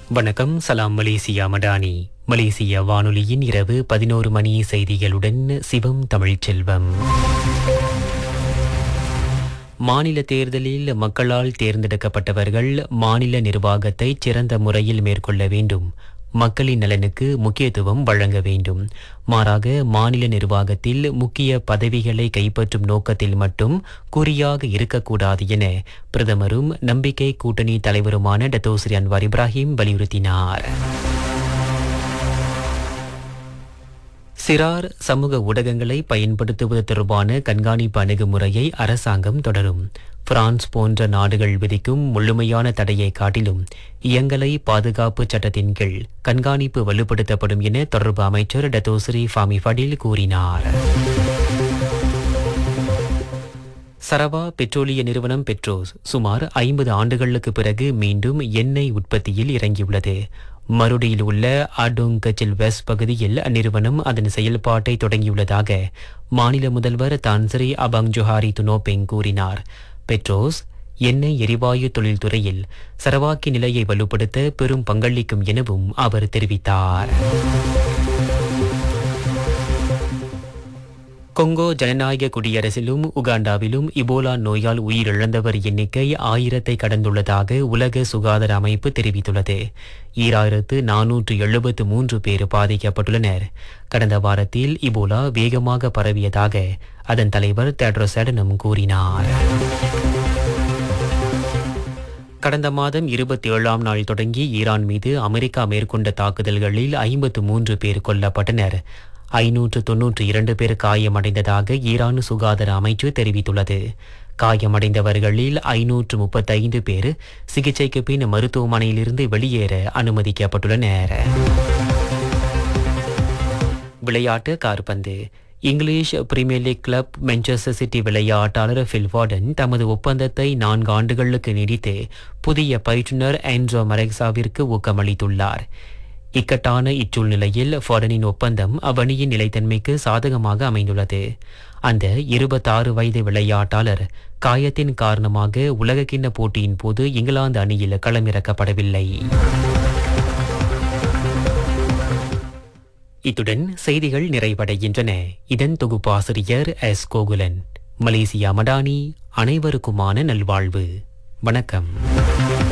வணக்கம் சலாம் மலேசியா மடானி மலேசிய வானொலியின் இரவு பதினோரு மணி செய்திகளுடன் சிவம் தமிழ்ச்செல்வம் மாநில தேர்தலில் மக்களால் தேர்ந்தெடுக்கப்பட்டவர்கள் மாநில நிர்வாகத்தை சிறந்த முறையில் மேற்கொள்ள வேண்டும் மக்களின் நலனுக்கு முக்கியத்துவம் வழங்க வேண்டும் மாறாக மாநில நிர்வாகத்தில் முக்கிய பதவிகளை கைப்பற்றும் நோக்கத்தில் மட்டும் குறியாக இருக்கக்கூடாது என பிரதமரும் நம்பிக்கை கூட்டணி தலைவருமான டத்தோஸ்ரீ அன்வார் இப்ராஹிம் வலியுறுத்தினார் சிறார் சமூக ஊடகங்களை பயன்படுத்துவது தொடர்பான கண்காணிப்பு அணுகுமுறையை அரசாங்கம் தொடரும் பிரான்ஸ் போன்ற நாடுகள் விதிக்கும் முழுமையான தடையை காட்டிலும் இயங்கலை பாதுகாப்பு சட்டத்தின் கீழ் கண்காணிப்பு வலுப்படுத்தப்படும் என தொடர்பு அமைச்சர் டத்தோஸ்ரீ ஃபாமி ஃபடில் கூறினார் சரவா பெட்ரோலிய நிறுவனம் பெட்ரோஸ் சுமார் ஐம்பது ஆண்டுகளுக்கு பிறகு மீண்டும் எண்ணெய் உற்பத்தியில் இறங்கியுள்ளது மறுடியில் உள்ள அடோங்கச்சில் வெஸ்ட் பகுதியில் அந்நிறுவனம் அதன் செயல்பாட்டை தொடங்கியுள்ளதாக மாநில முதல்வர் தான்சரி அபாங் ஜொஹாரி துனோபெங் கூறினார் பெட்ரோஸ் எண்ணெய் எரிவாயு தொழில்துறையில் சரவாக்கி நிலையை வலுப்படுத்த பெரும் பங்களிக்கும் எனவும் அவர் தெரிவித்தார் கொங்கோ ஜனநாயக குடியரசிலும் உகாண்டாவிலும் இபோலா நோயால் உயிரிழந்தவர் எண்ணிக்கை ஆயிரத்தை கடந்துள்ளதாக உலக சுகாதார அமைப்பு தெரிவித்துள்ளது ஈராயிரத்து நானூற்று எழுபத்து மூன்று பேர் பாதிக்கப்பட்டுள்ளனர் கடந்த வாரத்தில் இபோலா வேகமாக பரவியதாக அதன் தலைவர் தேட்ரோஸ் அடனம் கூறினார் கடந்த மாதம் இருபத்தி ஏழாம் நாள் தொடங்கி ஈரான் மீது அமெரிக்கா மேற்கொண்ட தாக்குதல்களில் ஐம்பத்து மூன்று பேர் கொல்லப்பட்டனர் ஐநூற்று தொன்னூற்று இரண்டு பேர் காயமடைந்ததாக ஈரான் சுகாதார அமைச்சு தெரிவித்துள்ளது காயமடைந்தவர்களில் ஐநூற்று முப்பத்தைந்து பேர் சிகிச்சைக்கு பின் மருத்துவமனையிலிருந்து வெளியேற அனுமதிக்கப்பட்டுள்ளனர் விளையாட்டு கார்பந்து English premier league club Manchester City விளையாட்டாளர் ஃபில் வார்டன் தமது ஒப்பந்தத்தை நான்கு ஆண்டுகளுக்கு நீடித்து புதிய பயிற்றுனர் ஆண்ட்ரோ மரெக்சாவிற்கு ஊக்கமளித்துள்ளார் இக்கட்டான இச்சூழ்நிலையில் ஃபார்டனின் ஒப்பந்தம் அவ்வணியின் நிலைத்தன்மைக்கு சாதகமாக அமைந்துள்ளது அந்த இருபத்தாறு வயது விளையாட்டாளர் காயத்தின் காரணமாக உலகக்கிண்ண போட்டியின் போது இங்கிலாந்து அணியில் களமிறக்கப்படவில்லை இத்துடன் செய்திகள் நிறைவடைகின்றன இதன் தொகுப்பாசிரியர் எஸ் கோகுலன் மலேசியா மடானி அனைவருக்குமான நல்வாழ்வு வணக்கம்